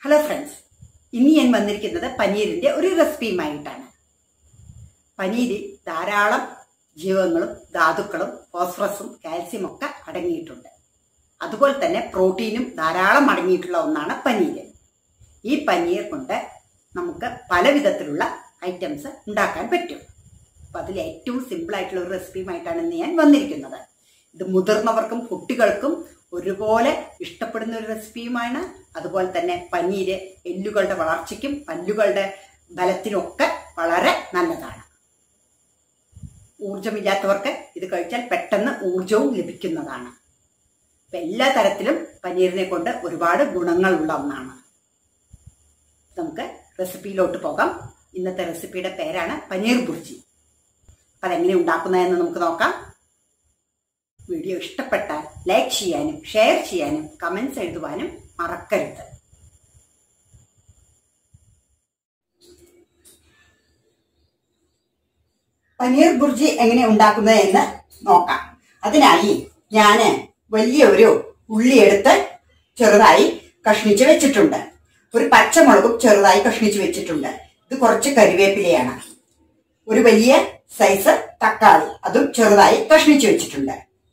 hello friends ഇന്ന് ഞാൻ വന്നിരിക്കുന്നത് പനീരിന്റെ ഒരു റെസിപ്പിയുമായിട്ടാണ് പനീരിൽ ധാരാളം ജീവകങ്ങളും ധാതുക്കളും ഫോസ്ഫറസും കാൽസ്യം ഒക്കെ അടങ്ങിയിട്ടുണ്ട് അതുപോലെ തന്നെ പ്രോട്ടീനും ധാരാളം അടങ്ങിയിട്ടുള്ള ഒന്നാണ് പനീര് ഈ പനീർ കൊണ്ട് നമുക്ക് പല വിധത്തിലുള്ള ഐറ്റംസ് ഉണ്ടാക്കാൻ പറ്റും അപ്പൊ അതിൽ ഏറ്റവും സിമ്പിൾ ആയിട്ടുള്ള ഒരു റെസിപ്പിയുമായിട്ടാണ് ഇന്ന് ഞാൻ വന്നിരിക്കുന്നത് ഇത് മുതിർന്നവർക്കും കുട്ടികൾക്കും ഒരുപോലെ ഇഷ്ടപ്പെടുന്ന ഒരു റെസിപ്പിയുമാണ് അതുപോലെ തന്നെ പനീര് എല്ലുകളുടെ വളർച്ചയ്ക്കും പല്ലുകളുടെ ബലത്തിനും ഒക്കെ വളരെ നല്ലതാണ് ഊർജമില്ലാത്തവർക്ക് ഇത് കഴിച്ചാൽ പെട്ടെന്ന് ഊർജവും ലഭിക്കുന്നതാണ് അപ്പൊ എല്ലാ തരത്തിലും പനീറിനെ കൊണ്ട് ഒരുപാട് ഗുണങ്ങളുള്ള ഒന്നാണ് നമുക്ക് റെസിപ്പിയിലോട്ട് പോകാം ഇന്നത്തെ റെസിപ്പിയുടെ പേരാണ് പനീർ ബുർജി അപ്പൊ അതെങ്ങനെ ഉണ്ടാക്കുന്നതെന്ന് നമുക്ക് നോക്കാം വീഡിയോ ഇഷ്ടപ്പെട്ടാൽ ലൈക്ക് ചെയ്യാനും ഷെയർ ചെയ്യാനും കമന്റ്സ് എഴുതുവാനും മറക്കരുത് പനീർ ബുർജി എങ്ങനെ ഉണ്ടാക്കുന്നത് എന്ന് നോക്കാം അതിനായി ഞാൻ വലിയ ഒരു ഉള്ളി എടുത്ത് ചെറുതായി കഷ്ണിച്ച് വെച്ചിട്ടുണ്ട് ഒരു പച്ചമുളകും ചെറുതായി കഷ്ണിച്ച് വെച്ചിട്ടുണ്ട് ഇത് കുറച്ച് കരിവേപ്പിലയാണ് ഒരു വലിയ സൈസ് തക്കാളി അതും ചെറുതായി കഷ്ണിച്ച് വെച്ചിട്ടുണ്ട്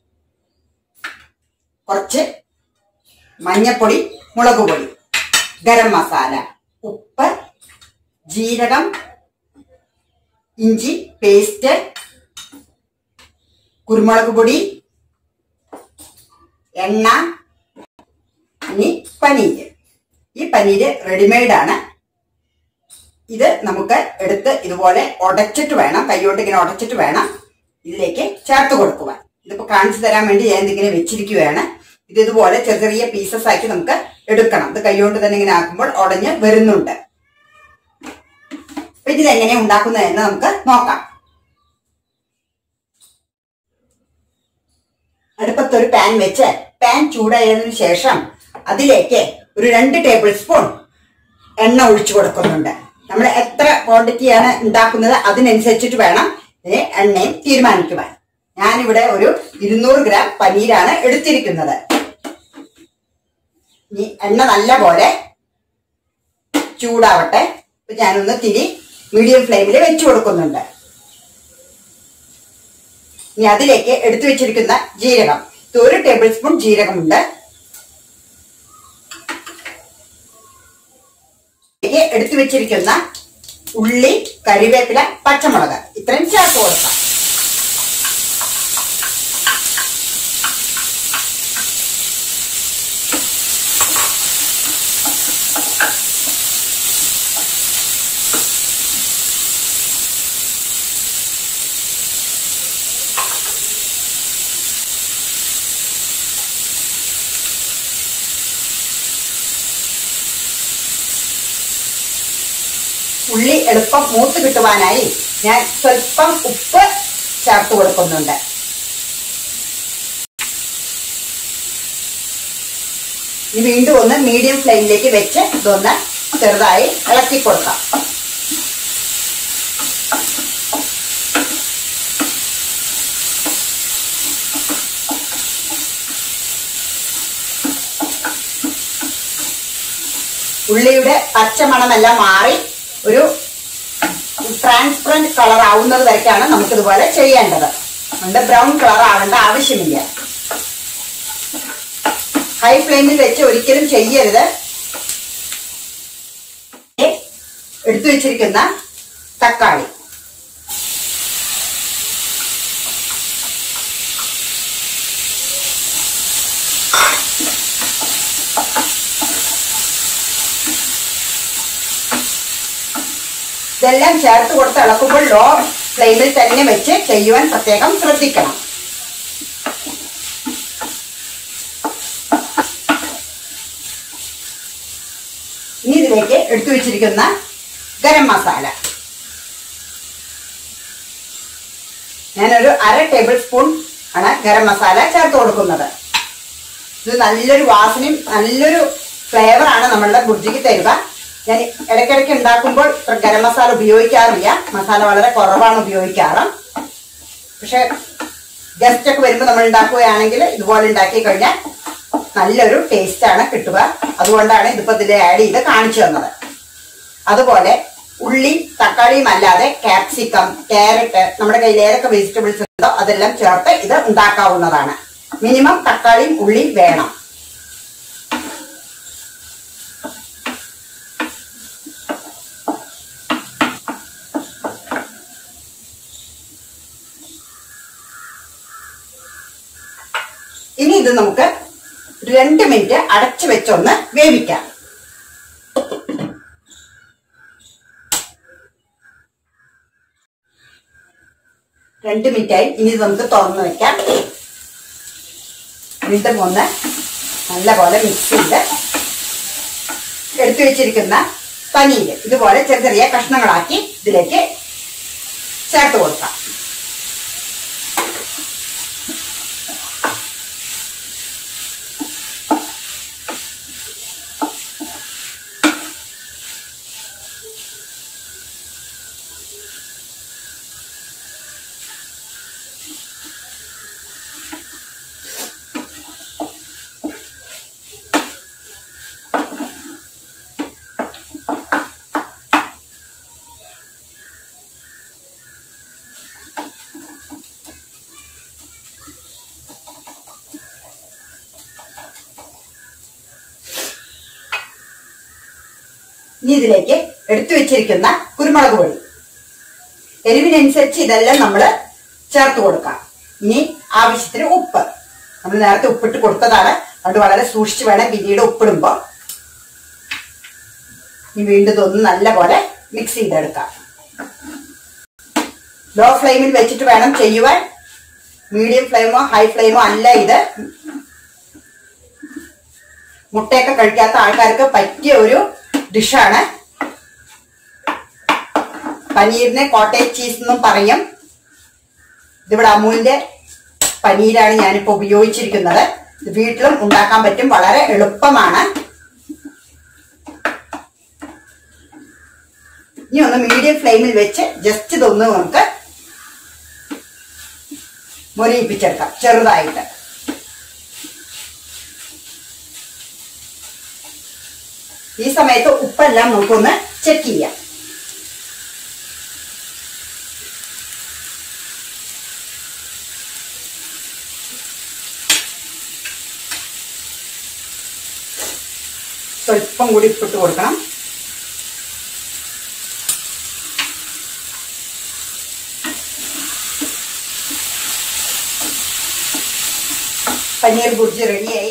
കുറച്ച് മഞ്ഞപ്പൊടി മുളക് പൊടി ഗരം മസാല ഉപ്പ് ജീരകം ഇഞ്ചി പേസ്റ്റ് കുരുമുളക് പൊടി എണ്ണ ഇനി പനീര് ഈ പനീര് റെഡിമെയ്ഡ് ആണ് ഇത് നമുക്ക് എടുത്ത് ഇതുപോലെ ഉടച്ചിട്ട് വേണം കൈകൊണ്ട് ഇങ്ങനെ ഉടച്ചിട്ട് വേണം ഇതിലേക്ക് ചേർത്ത് കൊടുക്കുവാൻ ഇതിപ്പോ കാണിച്ചു തരാൻ വേണ്ടി ഞാൻ ഇതിങ്ങനെ വെച്ചിരിക്കുകയാണ് ഇത് ഇതുപോലെ ചെറിയ ചെറിയ പീസസ് ആക്കി നമുക്ക് എടുക്കണം ഇത് കൈകൊണ്ട് തന്നെ ഇങ്ങനെ ആക്കുമ്പോൾ ഉടഞ്ഞ് വരുന്നുണ്ട് അപ്പൊ ഇത് എങ്ങനെ ഉണ്ടാക്കുന്നതെന്ന് നമുക്ക് നോക്കാം അടുപ്പത്തൊരു പാൻ വെച്ച് പാൻ ചൂടായതിനു ശേഷം അതിലേക്ക് ഒരു രണ്ട് ടേബിൾ സ്പൂൺ എണ്ണ ഒഴിച്ചു കൊടുക്കുന്നുണ്ട് നമ്മൾ എത്ര ക്വാണ്ടിറ്റിയാണ് ഉണ്ടാക്കുന്നത് അതിനനുസരിച്ചിട്ട് വേണം ഇതിന് എണ്ണയും തീരുമാനിക്കുവാൻ ഞാനിവിടെ ഒരു ഇരുന്നൂറ് ഗ്രാം പനീരാണ് എടുത്തിരിക്കുന്നത് ഇനി എണ്ണ നല്ല പോലെ ചൂടാവട്ടെ ഇപ്പൊ ഞാനൊന്ന് തിരി മീഡിയം ഫ്ലെയിമിൽ വെച്ചു കൊടുക്കുന്നുണ്ട് ഇനി അതിലേക്ക് എടുത്തു വെച്ചിരിക്കുന്ന ജീരകം ഇത് ഒരു ടേബിൾ സ്പൂൺ ജീരകമുണ്ട് എടുത്തു വെച്ചിരിക്കുന്ന ഉള്ളി കരിവേപ്പില പച്ചമുളക് ഇത്രയും ചേർത്ത് കൊടുക്കാം ഉള്ളി എളുപ്പം മൂത്ത് കിട്ടുവാനായി ഞാൻ സ്വല്പം ഉപ്പ് ചേർത്ത് കൊടുക്കുന്നുണ്ട് ഇനി വീണ്ടും ഒന്ന് മീഡിയം ഫ്ലെയിമിലേക്ക് വെച്ച് ഇതൊന്ന് ചെറുതായി ഇളക്കി കൊടുക്കാം ഉള്ളിയുടെ പച്ചമണമെല്ലാം മാറി ഒരു ട്രാൻസ്പെറന്റ് കളർ ആവുന്നത് വരയ്ക്കാണ് നമുക്കിതുപോലെ ചെയ്യേണ്ടത് അതുകൊണ്ട് ബ്രൗൺ കളർ ആവേണ്ട ആവശ്യമില്ല ഹൈ ഫ്ലെയിമിൽ വെച്ച് ഒരിക്കലും ചെയ്യരുത് എടുത്തു വെച്ചിരിക്കുന്ന തക്കാളി ഇതെല്ലാം ചേർത്ത് കൊടുത്ത് ഇളക്കുമ്പോൾ ലോ ഫ്ലെയിമിൽ തന്നെ വെച്ച് ചെയ്യുവാൻ പ്രത്യേകം ശ്രദ്ധിക്കണം ഇനി ഇതിലേക്ക് എടുത്തു വെച്ചിരിക്കുന്ന ഗരം മസാല ഞാനൊരു അര ടേബിൾ സ്പൂൺ ആണ് ഗരം മസാല ചേർത്ത് കൊടുക്കുന്നത് ഇത് നല്ലൊരു വാസനയും നല്ലൊരു ഫ്ലേവറാണ് നമ്മളുടെ ബുർജിക്ക് തരിക ഞാൻ ഇടയ്ക്കിടയ്ക്ക് ഉണ്ടാക്കുമ്പോൾ ഗരം മസാല ഉപയോഗിക്കാറില്ല മസാല വളരെ കുറവാണ് ഉപയോഗിക്കാറ് പക്ഷെ ഗസ്റ്റ് ഒക്കെ വരുമ്പോൾ നമ്മൾ ഉണ്ടാക്കുകയാണെങ്കിൽ ഇതുപോലെ ഉണ്ടാക്കി കഴിഞ്ഞാൽ നല്ലൊരു ടേസ്റ്റ് ആണ് കിട്ടുക അതുകൊണ്ടാണ് ഇതിപ്പോ ഇതിൽ ആഡ് ചെയ്ത് കാണിച്ചു തന്നത് അതുപോലെ ഉള്ളി തക്കാളിയും അല്ലാതെ ക്യാപ്സിക്കം ക്യാരറ്റ് നമ്മുടെ കയ്യിൽ ഏതൊക്കെ വെജിറ്റബിൾസ് ഉണ്ടോ അതെല്ലാം ചേർത്ത് ഇത് ഉണ്ടാക്കാവുന്നതാണ് മിനിമം തക്കാളിയും ഉള്ളിയും വേണം ഇനി ഇത് നമുക്ക് രണ്ട് മിനിറ്റ് അടച്ചു വെച്ചൊന്ന് വേവിക്കാം രണ്ട് മിനിറ്റായി ഇനി ഇത് നമുക്ക് തുറന്നു വെക്കാം വീണ്ടും ഒന്ന് നല്ലപോലെ മിക്സ് ചെയ്ത് എടുത്തു വെച്ചിരിക്കുന്ന പനീര് ഇതുപോലെ ചെറിയ ചെറിയ കഷ്ണങ്ങളാക്കി ഇതിലേക്ക് ചേർത്ത് കൊടുക്കാം ഇനി ഇതിലേക്ക് എടുത്തു വെച്ചിരിക്കുന്ന കുരുമുളക് പൊടി എരിവിനനുസരിച്ച് ഇതെല്ലാം നമ്മൾ ചേർത്ത് കൊടുക്കാം ഇനി ആവശ്യത്തിന് ഉപ്പ് നമ്മൾ നേരത്തെ ഉപ്പിട്ട് കൊടുത്തതാണ് അതുകൊണ്ട് വളരെ സൂക്ഷിച്ച് വേണം പിന്നീട് ഉപ്പിടുമ്പോ ഇനി വീണ്ടും ഇതൊന്ന് നല്ലപോലെ മിക്സ് ചെയ്തെടുക്കാം ലോ ഫ്ലെയിമിൽ വെച്ചിട്ട് വേണം ചെയ്യുവാൻ മീഡിയം ഫ്ലെയിമോ ഹൈ ഫ്ലെയിമോ അല്ല ഇത് മുട്ടയൊക്കെ കഴിക്കാത്ത ആൾക്കാർക്ക് പറ്റിയ ഒരു ഡിഷാണ് പനീറിനെ കോട്ടേജ് ചീസ് എന്നും പറയും ഇതിവിടെ അമൂലിന്റെ പനീരാണ് ഞാനിപ്പോ ഉപയോഗിച്ചിരിക്കുന്നത് ഇത് വീട്ടിലും ഉണ്ടാക്കാൻ പറ്റും വളരെ എളുപ്പമാണ് ഇനി ഒന്ന് മീഡിയം ഫ്ലെയിമിൽ വെച്ച് ജസ്റ്റ് ഇതൊന്ന് നമുക്ക് മൊരിയിപ്പിച്ചെടുക്കാം ചെറുതായിട്ട് ഈ സമയത്ത് ഉപ്പെല്ലാം നമുക്കൊന്ന് ചെക്ക് ചെയ്യാം സ്വല്പം കൂടി ഉപ്പിട്ട് കൊടുക്കണം പനീർ ബുർജി റെഡിയായി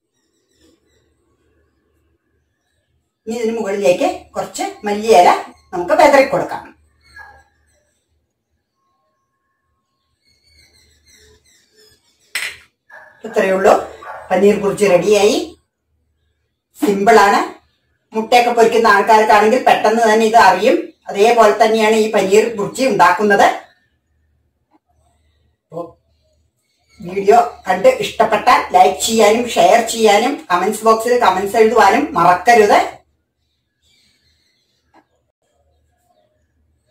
ഇനി ഇതിന് മുകളിലേക്ക് കുറച്ച് മല്ലിയില നമുക്ക് വെതറി കൊടുക്കാം ഇത്രയേ ഉള്ളൂ പനീർ ബുർജി റെഡിയായി സിമ്പിളാണ് മുട്ടയൊക്കെ പൊരിക്കുന്ന ആൾക്കാർക്കാണെങ്കിൽ പെട്ടെന്ന് തന്നെ ഇത് അറിയും അതേപോലെ തന്നെയാണ് ഈ പനീർ ബുർജി ഉണ്ടാക്കുന്നത് അപ്പോ വീഡിയോ കണ്ട് ഇഷ്ടപ്പെട്ടാൽ ലൈക്ക് ചെയ്യാനും ഷെയർ ചെയ്യാനും കമന്റ്സ് ബോക്സിൽ കമന്റ്സ് എഴുതുവാനും മറക്കരുത്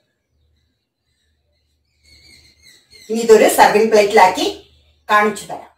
ഇനി ഇതൊരു സർവിംഗ് പ്ലേറ്റിലാക്കി കാണിച്ചു തരാം